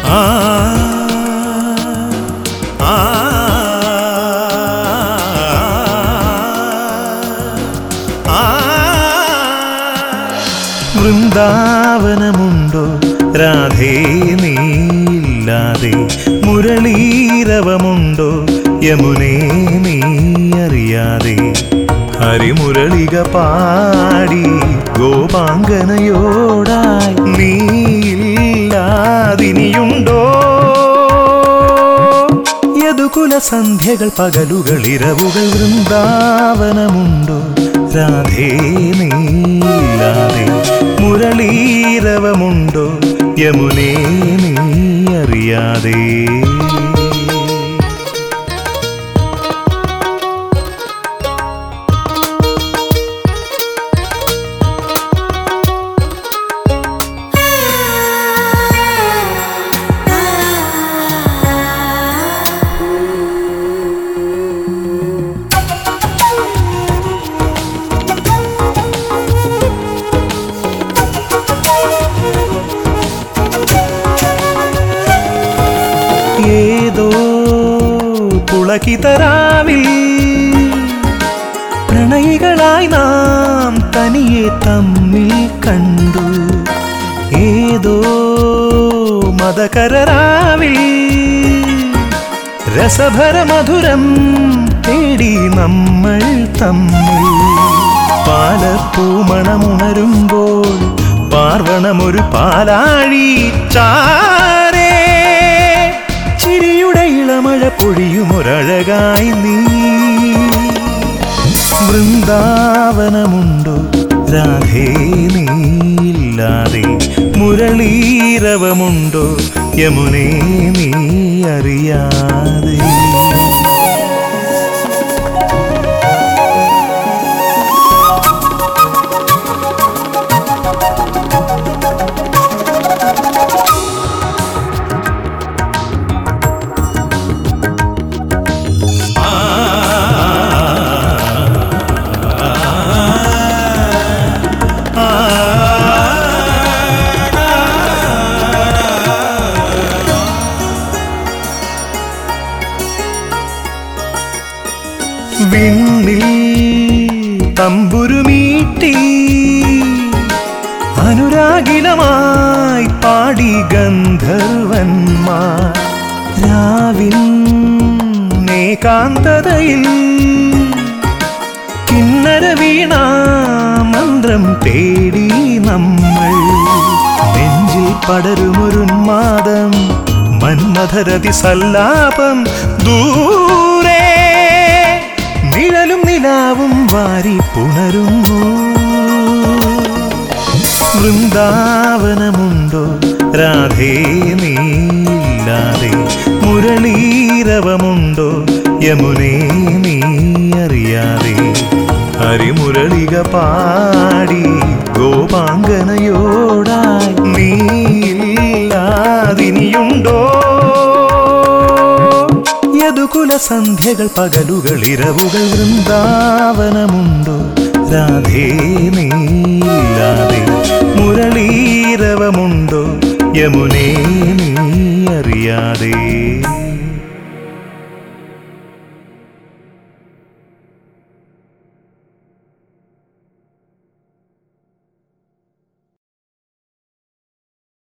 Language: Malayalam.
ആ ആ ആ വൃന്ദാവനമുണ്ടോ രാധേ നീയില്ലാതെ മുരളീരവമുണ്ടോ യമുനേ നീ അറിയാതെ ഹരിമുരളിക പാടി ഗോപാങ്കനയോടായി നീയില്ലാതിനിയുണ്ടോ യദുകുല സന്ധ്യകൾ പകലുകൾ ഇരവുകൾ വൃന്ദാവനമുണ്ടോ രാധേ നീല്ലാതെ മുരളീരവമുണ്ടോ യമുനേ നീ അറിയാതെ ഏതോ പുളകിതരാവിൽ പ്രണയികളായി നാം തനിയെ തമ്മിൽ കണ്ടു ഏതോ മതകരരാവിൽ രസഭര മധുരം തേടി നമ്മൾ തമ്മിൽ പാലപ്പൂമണമുണരുമ്പോൾ പാർവണമൊരു പാലാഴി ചാരേ ചിരിയുടെ ഇളമഴ പൊഴിയുമൊരഴകായി നീ വൃന്ദാവനമുണ്ടോ രാധേ നീയില്ലാതെ മുരളീരവമുണ്ടോ യമുനേ നീ അറിയാതെ വിണ്ണിൽ തമ്പുരുമീട്ടി അനുരാഗിലമായി പാടി ഗന്ധർവന്മാർ രാവിൻ ഏകാന്തതയിൽ കിന്നര വീണ മന്ത്രം തേടി നമ്മൾ നെഞ്ചിൽ പടരുമൊരുന്മാദം മന്മഥരതി സല്ലാപം ദൂരെ നിഴലും നിലാവും വാരി പുണരുന്നു വൃന്ദാവനമുണ്ടോ രാധേ നീയില്ലാതെ മുരളീരവമുണ്ടോ യമുനേ നീ അറിയാതെ ഹരിമുരളിക പാടി ഗോപാങ്കനയോടായി നീയില്ലാതിനിയുണ്ടോ യദുകുല സന്ധ്യകൾ പകലുകൾ ഇരവുകൾ വൃന്ദാവനമുണ്ടോ രാധേ നീയില്ലാതെ മുരളീരവമുണ്ടോ യമുനേ നീ അറിയാതെ